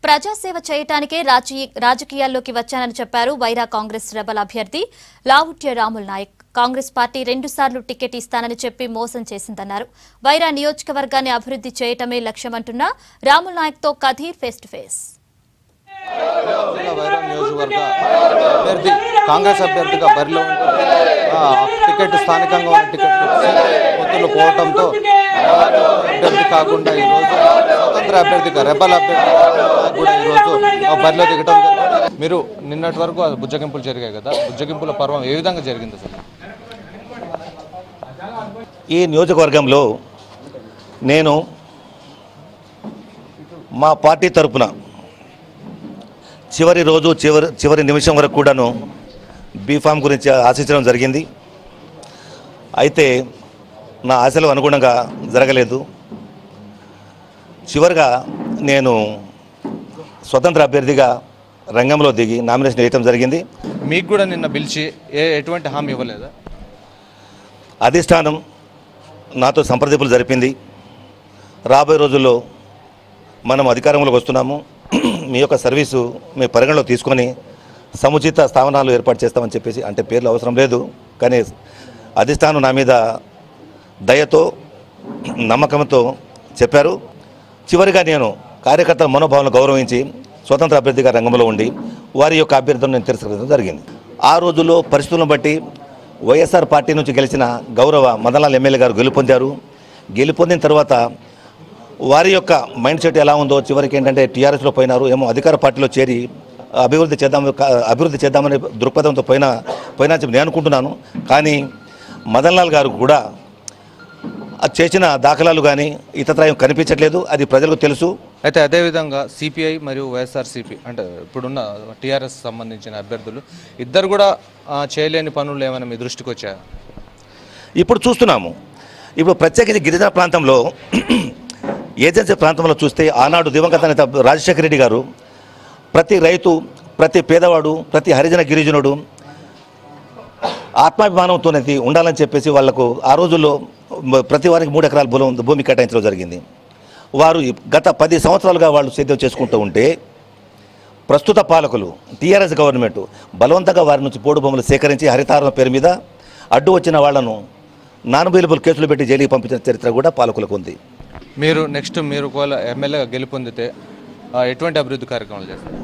ప్రజాసేవ చేయటానికే రాజీ- రాజకీయాల్లోకి వచ్చానని చెప్పారు వైరా కాంగ్రెస్ రెబల్ అభ్యర్థి లావుట్య రాముల్ నాయక్ కాంగ్రెస్ పార్టీ రెండుసార్లు టికెట్ ఇస్తానని చెప్పి మోసం చేసిందన్నారు వైరా నియోజకవర్గాన్ని అభివృద్ధి చేయటమే లక్ష్యమంటున్న రాముల్ నాయక్ తో కధీర్ ఫేస్ టు ఫేస్ జిల్లా వైరా నియోజకవర్గ అభ్యర్థి కాంగ్రెస్ అభ్యర్థిగా బరిలో ఉంటూ ఆ, టికెట్ స్థానికంగా ఉన్న టికెట్ పొత్తులు పోవడంతో అభ్యర్థి కాకుండా ఈరోజు స్వతంత్ర అభ్యర్థిగా రెబల్ అభ్యర్థి కూడా ఈరోజు ఆ బరిలో దిగటం జరిగింది మీరు నిన్నటి వరకు ఆ బుజ్జగింపులు జరిగాయి కదా బుజ్జగింపుల పర్వం ఏ విధంగా జరిగింది అసలు ఈ నియోజకవర్గంలో నేను మా పార్టీ తరపున చివరి రోజు చివరి చివరి నిమిషం వరకు కూడాను బీఫామ్ గురించి ఆశించడం జరిగింది అయితే నా ఆశలు అనుగుణంగా జరగలేదు చివరిగా నేను స్వతంత్ర అభ్యర్థిగా రంగంలో దిగి నామినేషన్ వేయటం జరిగింది మీకు కూడా నిన్న పిలిచి ఏ ఎటువంటి హామీ ఇవ్వలేదా అధిష్టానం నాతో సంప్రదింపులు జరిపింది రాబోయే రోజుల్లో మనం అధికారంలోకి వస్తున్నాము మీ యొక్క సర్వీసు మీ పరిగణలో తీసుకొని సముచిత స్థావనాలు ఏర్పాటు చేస్తామని చెప్పేసి అంటే పేర్లు అవసరం లేదు కానీ అధిష్టానం నా మీద దయతో నమ్మకంతో చెప్పారు చివరిగా నేను కార్యకర్తల మనోభావాలను గౌరవించి స్వతంత్ర అభ్యర్థిగా రంగంలో ఉండి వారి యొక్క అభ్యర్థులను నేను తిరస్కరించడం జరిగింది ఆ రోజుల్లో పరిస్థితులను బట్టి వైఎస్ఆర్ పార్టీ నుంచి గెలిచిన గౌరవ మదనలాల్ ఎమ్మెల్యే గారు గెలుపొందారు గెలుపొందిన తర్వాత వారి యొక్క మైండ్ సెట్ ఎలా ఉందో చివరికి ఏంటంటే టీఆర్ఎస్లో పోయినారు ఏమో అధికార పార్టీలో చేరి అభివృద్ధి చేద్దాం అభివృద్ధి చేద్దామనే దృక్పథంతో పోయినా పోయినా అని చెప్పి నేను అనుకుంటున్నాను కానీ మదన్లాల్ గారు కూడా అది చేసిన దాఖలాలు కానీ ఇతర ఏం కనిపించట్లేదు అది ప్రజలకు తెలుసు అయితే అదేవిధంగా సిపిఐ మరియు వైఎస్ఆర్సీపీ అంటే ఇప్పుడున్న టీఆర్ఎస్ సంబంధించిన అభ్యర్థులు ఇద్దరు కూడా ఆ, చేయలేని పనులు ఏమైనా మీ దృష్టికి వచ్చాయా ఇప్పుడు చూస్తున్నాము ఇప్పుడు ప్రత్యేకించి గిరిజన ప్రాంతంలో ఏజెన్సీ ప్రాంతంలో చూస్తే ఆనాడు దివంగత నేత రాజశేఖర రెడ్డి గారు ప్రతి రైతు ప్రతి పేదవాడు ప్రతి హరిజన గిరిజనుడు ఆత్మాభిమానంతోనేది ఉండాలని చెప్పేసి వాళ్లకు ఆ రోజుల్లో మ- ప్రతి వారికి మూడు ఎకరాల భూమి భూమి కేటాయించడం జరిగింది వారు ఈ గత పది సంవత్సరాలుగా వాళ్ళు సేద్యం చేసుకుంటూ ఉంటే ప్రస్తుత పాలకులు టీఆర్ఎస్ గవర్నమెంట్ బలవంతంగా వారి నుంచి పోడు భూములు సేకరించి హరితారం పేరు మీద అడ్డు వచ్చిన వాళ్లను నాన్ అవైలబుల్ కేసులు పెట్టి జైలుకి పంపించిన చరిత్ర కూడా పాలకులకు ఉంది మీరు నెక్స్ట్ మీరు ఒకవేళ ఎమ్మెల్యేగా గెలుపొందితే ఆ, ఎటువంటి అభివృద్ధి కార్యక్రమాలు చేస్తారు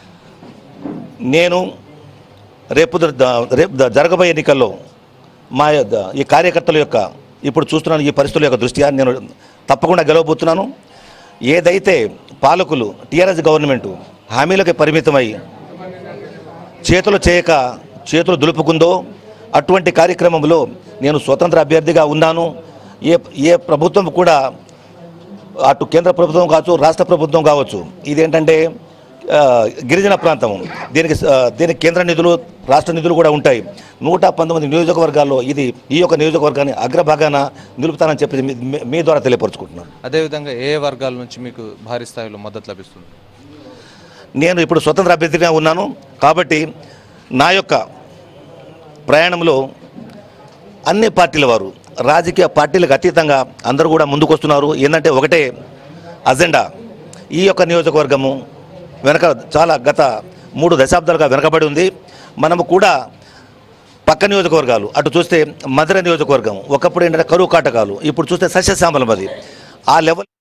నేను రేపు ద- ద- రేపు ద- జరగబోయే ఎన్నికల్లో మా యొద్ద ఈ కార్యకర్తల యొక్క ఇప్పుడు చూస్తున్నాను ఈ పరిస్థితుల యొక్క దృష్ట్యా నేను తప్పకుండా గెలవబోతున్నాను ఏదైతే పాలకులు టీఆర్ఎస్ గవర్నమెంట్ హామీలకు పరిమితమై చేతులు చేయక చేతులు దులుపుకుందో అటువంటి కార్యక్రమంలో నేను స్వతంత్ర అభ్యర్థిగా ఉన్నాను ఏ ఏ ప్రభుత్వం కూడా అటు కేంద్ర ప్రభుత్వం కావచ్చు రాష్ట్ర ప్రభుత్వం కావచ్చు ఇదేంటంటే ఆ, గిరిజన ప్రాంతం దీనికి ఆ, దీనికి కేంద్ర నిధులు రాష్ట్ర నిధులు కూడా ఉంటాయి నూట పంతొమ్మిది నియోజకవర్గాల్లో ఇది ఈ యొక్క నియోజకవర్గాన్ని అగ్రభాగాన నిలుపుతానని చెప్పి మీ- మీ- మీ ద్వారా తెలియపరుచుకుంటున్నాను అదేవిధంగా ఏ వర్గాల నుంచి మీకు భారీ స్థాయిలో మద్దతు లభిస్తుంది నేను ఇప్పుడు స్వతంత్ర అభ్యర్థిగా ఉన్నాను కాబట్టి నా యొక్క ప్రయాణంలో అన్ని పార్టీల వారు రాజకీయ పార్టీలకు అతీతంగా అందరూ కూడా ముందుకు వస్తున్నారు ఏంటంటే ఒకటే అజెండా ఈ యొక్క నియోజకవర్గము వెనక చాలా గత మూడు దశాబ్దాలుగా వెనకబడి ఉంది మనము కూడా పక్క నియోజకవర్గాలు అటు చూస్తే మధుర నియోజకవర్గం ఒకప్పుడు ఏంటంటే కరువు కాటకాలు ఇప్పుడు చూస్తే సస్యశ్యామలం అది ఆ లెవెల్